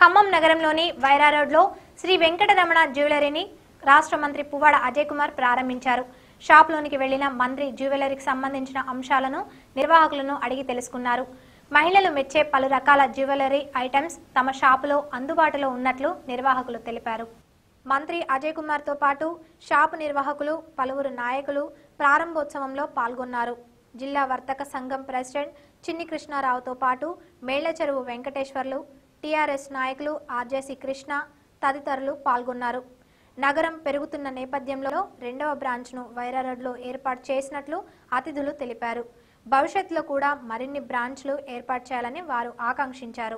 ఖమ్మం నగరంలోని వైరా రోడ్లో శ్రీ వెంకటరమణ జ్యువెలరీని రాష్ట్ర మంత్రి పువ్వాడ అజయ్ కుమార్ ప్రారంభించారు షాప్లోనికి వెళ్లిన మంత్రి జ్యువెలరీకి సంబంధించిన అంశాలను నిర్వాహకులను అడిగి తెలుసుకున్నారు మహిళలు మెచ్చే పలు రకాల జ్యువెలరీ ఐటమ్స్ తమ షాపులో అందుబాటులో ఉన్నట్లు నిర్వాహకులు తెలిపారు మంత్రి అజయ్ కుమార్తో పాటు షాపు నిర్వాహకులు పలువురు నాయకులు ప్రారంభోత్సవంలో పాల్గొన్నారు జిల్లా వర్తక సంఘం ప్రెసిడెంట్ చిన్ని కృష్ణారావుతో పాటు మేళ్లచెరువు వెంకటేశ్వర్లు టీఆర్ఎస్ నాయకులు ఆర్జేసి కృష్ణ తదితరులు పాల్గొన్నారు నగరం పెరుగుతున్న నేపథ్యంలో రెండవ బ్రాంచ్ను వైరా రోడ్లో ఏర్పాటు చేసినట్లు అతిథులు తెలిపారు భవిష్యత్తులో కూడా మరిన్ని బ్రాంచ్లు ఏర్పాటు చేయాలని వారు ఆకాంక్షించారు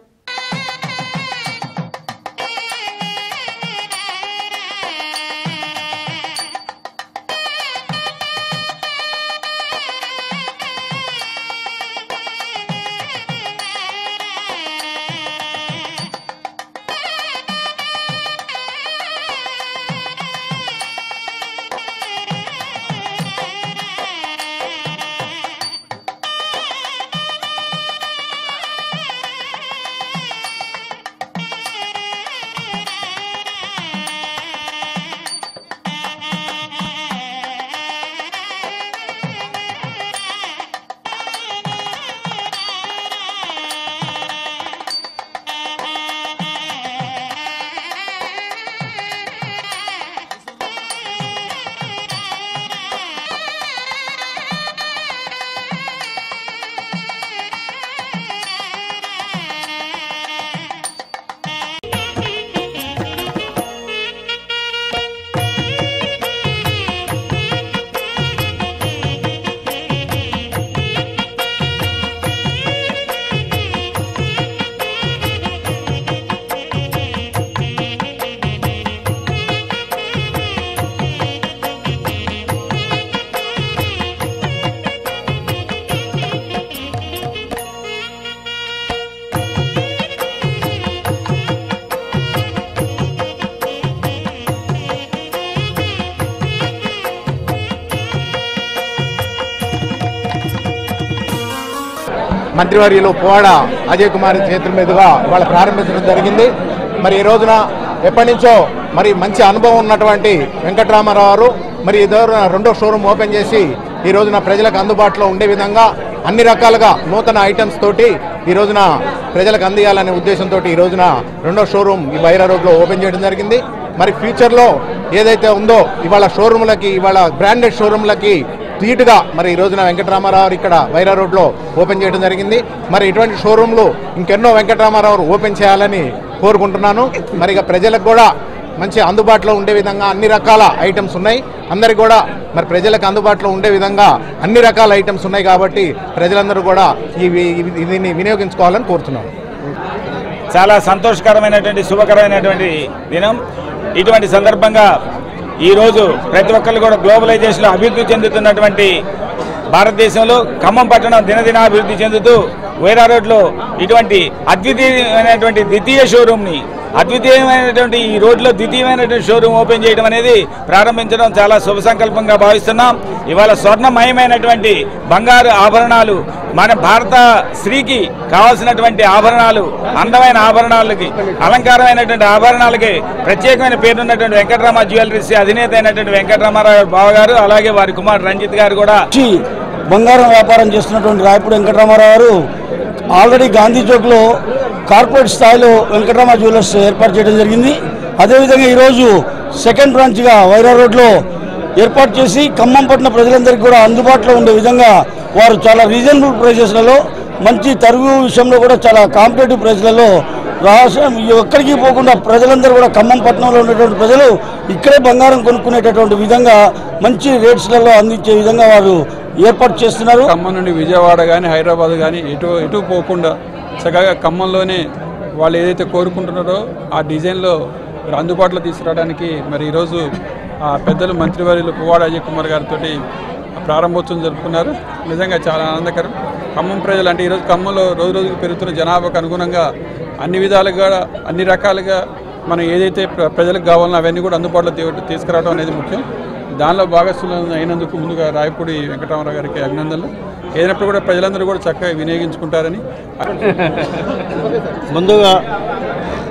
మంత్రివర్యులు పోవాడ అజయ్ కుమార్ చేతుల మీదుగా ఇవాళ ప్రారంభించడం జరిగింది మరి ఈ రోజున ఎప్పటి నుంచో మరి మంచి అనుభవం ఉన్నటువంటి వెంకటరామారావు గారు మరి ఈ రోజున రెండో షోరూమ్ ఓపెన్ చేసి ఈ రోజున ప్రజలకు అందుబాటులో ఉండే విధంగా అన్ని రకాలుగా నూతన ఐటమ్స్ తోటి ఈ రోజున ప్రజలకు అందియాలనే ఉద్దేశంతో ఈ రోజున రెండో షోరూమ్ ఈ వైరా రోడ్లో ఓపెన్ చేయడం జరిగింది మరి ఫ్యూచర్లో ఏదైతే ఉందో ఇవాళ షోరూములకి ఇవాళ బ్రాండెడ్ షోరూములకి ధీటుగా మరి ఈ రోజున వెంకటరామారావు గారు ఇక్కడ వైరా రోడ్లో ఓపెన్ చేయడం జరిగింది మరి ఇటువంటి షోరూంలు ఇంకెన్నో వెంకటరామారావు గారు ఓపెన్ చేయాలని కోరుకుంటున్నాను మరి ఇక ప్రజలకు కూడా మంచి అందుబాటులో ఉండే విధంగా అన్ని రకాల ఐటమ్స్ ఉన్నాయి అందరికి కూడా మరి ప్రజలకు అందుబాటులో ఉండే విధంగా అన్ని రకాల ఐటమ్స్ ఉన్నాయి కాబట్టి ప్రజలందరూ కూడా ఈ ఈ- దీన్ని వినియోగించుకోవాలని కోరుతున్నాను చాలా సంతోషకరమైనటువంటి శుభకరమైనటువంటి దినం ఇటువంటి సందర్భంగా ఈరోజు ప్రతి ఒక్కరు కూడా గ్లోబలైజేషన్లో అభివృద్ధి చెందుతున్నటువంటి భారతదేశంలో ఖమ్మం పట్టణం దినదిన అభివృద్ధి చెందుతూ వైరా రోడ్లో ఇటువంటి అద్వితీయమైనటువంటి ద్వితీయ షోరూమ్ని అద్వితీయమైనటువంటి ఈ రోడ్లో ద్వితీయమైనటువంటి షోరూమ్ ఓపెన్ చేయడం అనేది ప్రారంభించడం చాలా శుభ సంకల్పంగా భావిస్తున్నాం ఇవాళ స్వర్ణమయమైనటువంటి బంగారు ఆభరణాలు మన భారత స్త్రీకి కావాల్సినటువంటి ఆభరణాలు అందమైన ఆభరణాలకి అలంకారమైనటువంటి ఆభరణాలకి ప్రత్యేకమైన పేరున్నటువంటి వెంకటరామ జ్యువెలరీస్ అధినేత అయినటువంటి వెంకటరామారావు బావ గారు అలాగే వారి కుమార్ రంజిత్ గారు కూడా వచ్చి బంగారం వ్యాపారం చేస్తున్నటువంటి రాయపూడి వెంకటరామారావు గారు ఆల్రెడీ గాంధీ చౌక్లో కార్పొరేట్ స్థాయిలో వెంకటరామ జ్యువెలర్స్ ఏర్పాటు చేయడం జరిగింది అదేవిధంగా ఈరోజు సెకండ్ బ్రాంచ్గా వైరా రోడ్లో ఏర్పాటు చేసి ఖమ్మం పట్టిన ప్రజలందరికీ కూడా అందుబాటులో ఉండే విధంగా వారు చాలా రీజనబుల్ ప్రైజెస్లలో మంచి తరుగు విషయంలో కూడా చాలా కాంపిటేటివ్ ప్రైస్లలో రాష్ట్రం ఎక్కడికి పోకుండా ప్రజలందరూ కూడా ఖమ్మం పట్టణంలో ఉన్నటువంటి ప్రజలు ఇక్కడే బంగారం కొనుక్కునేటటువంటి విధంగా మంచి రేట్స్లలో అందించే విధంగా వారు ఏర్పాటు చేస్తున్నారు ఖమ్మం నుండి విజయవాడ కానీ హైదరాబాద్ కానీ ఎటు ఎటు పోకుండా చక్కగా ఖమ్మంలోనే వాళ్ళు ఏదైతే కోరుకుంటున్నారో ఆ డిజైన్లో మరి అందుబాటులో తీసుకురావడానికి మరి ఈరోజు ఆ పెద్దలు మంత్రివర్యులు పువ్వాడ అజయ్ కుమార్ గారితో ప్రారంభోత్సవం జరుపుకున్నారు నిజంగా చాలా ఆనందకరం ఖమ్మం ప్రజలు అంటే ఈరోజు ఖమ్మంలో రోజు రోజుకు పెరుగుతున్న జనాభాకు అనుగుణంగా అన్ని విధాలుగా అన్ని రకాలుగా మనం ఏదైతే ప్ర- ప్రజలకు కావాలనో అవన్నీ కూడా అందుబాటులో తీ- తీసుకురావడం అనేది ముఖ్యం దానిలో భాగస్వామ్యం అయినందుకు ముందుగా రాయపూడి వెంకటరామారావు గారికి అభినందనలు ఏదైనప్పుడు కూడా ప్రజలందరూ కూడా చక్కగా వినియోగించుకుంటారని ముందుగా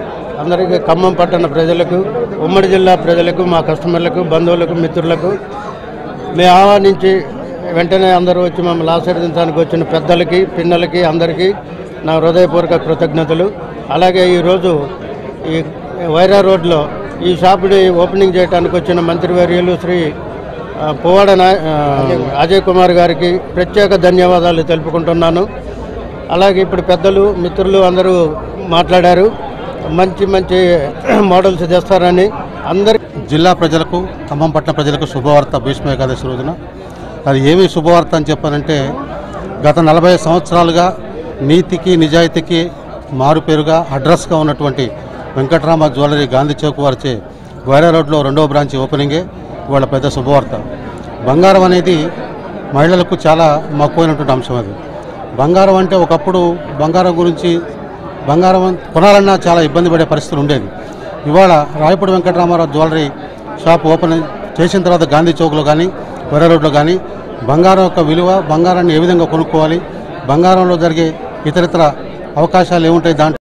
అందరికీ ఖమ్మం పట్టణ ప్రజలకు ఉమ్మడి జిల్లా ప్రజలకు మా కస్టమర్లకు బంధువులకు మిత్రులకు మేము ఆహ్వానించి వెంటనే అందరూ వచ్చి మమ్మల్ని ఆశీర్వదించడానికి వచ్చిన పెద్దలకి పిన్నలకి అందరికీ నా హృదయపూర్వక కృతజ్ఞతలు అలాగే ఈరోజు ఈ వైరా రోడ్లో ఈ షాపుని ఓపెనింగ్ చేయడానికి వచ్చిన మంత్రివర్యులు శ్రీ ఆ, పువ్వాడ నా- ఆ, అజయ్ కుమార్ గారికి ప్రత్యేక ధన్యవాదాలు తెలుపుకుంటున్నాను అలాగే ఇప్పుడు పెద్దలు మిత్రులు అందరూ మాట్లాడారు మంచి మంచి మోడల్స్ తెస్తారని అందరి జిల్లా ప్రజలకు ఖమ్మం పట్టణ ప్రజలకు శుభవార్త భీష్మ ఏకాదశి రోజున అది ఏమి శుభవార్త అని చెప్పానంటే గత నలభై సంవత్సరాలుగా నీతికి నిజాయితీకి మారుపేరుగా అడ్రస్గా ఉన్నటువంటి వెంకటరామ జ్యువెలరీ గాంధీ చౌక్ వారిచే వైరా రోడ్లో రెండవ బ్రాంచ్ ఓపెనింగే ఇవాళ పెద్ద శుభవార్త బంగారం అనేది మహిళలకు చాలా మక్కువైనటువంటి అంశం అది బంగారం అంటే ఒకప్పుడు బంగారం గురించి బంగారం కొనాలన్నా చాలా ఇబ్బంది పడే పరిస్థితులు ఉండేది ఇవాళ Rayapudi Venkataramarao jewellery shop open చేసిన తర్వాత గాంధీ చౌక్లో కానీ వెర్ర రోడ్లో కానీ బంగారం యొక్క విలువ బంగారాన్ని ఏ విధంగా కొనుక్కోవాలి బంగారంలో జరిగే ఇతరితర అవకాశాలు ఏముంటాయి దాంట్లో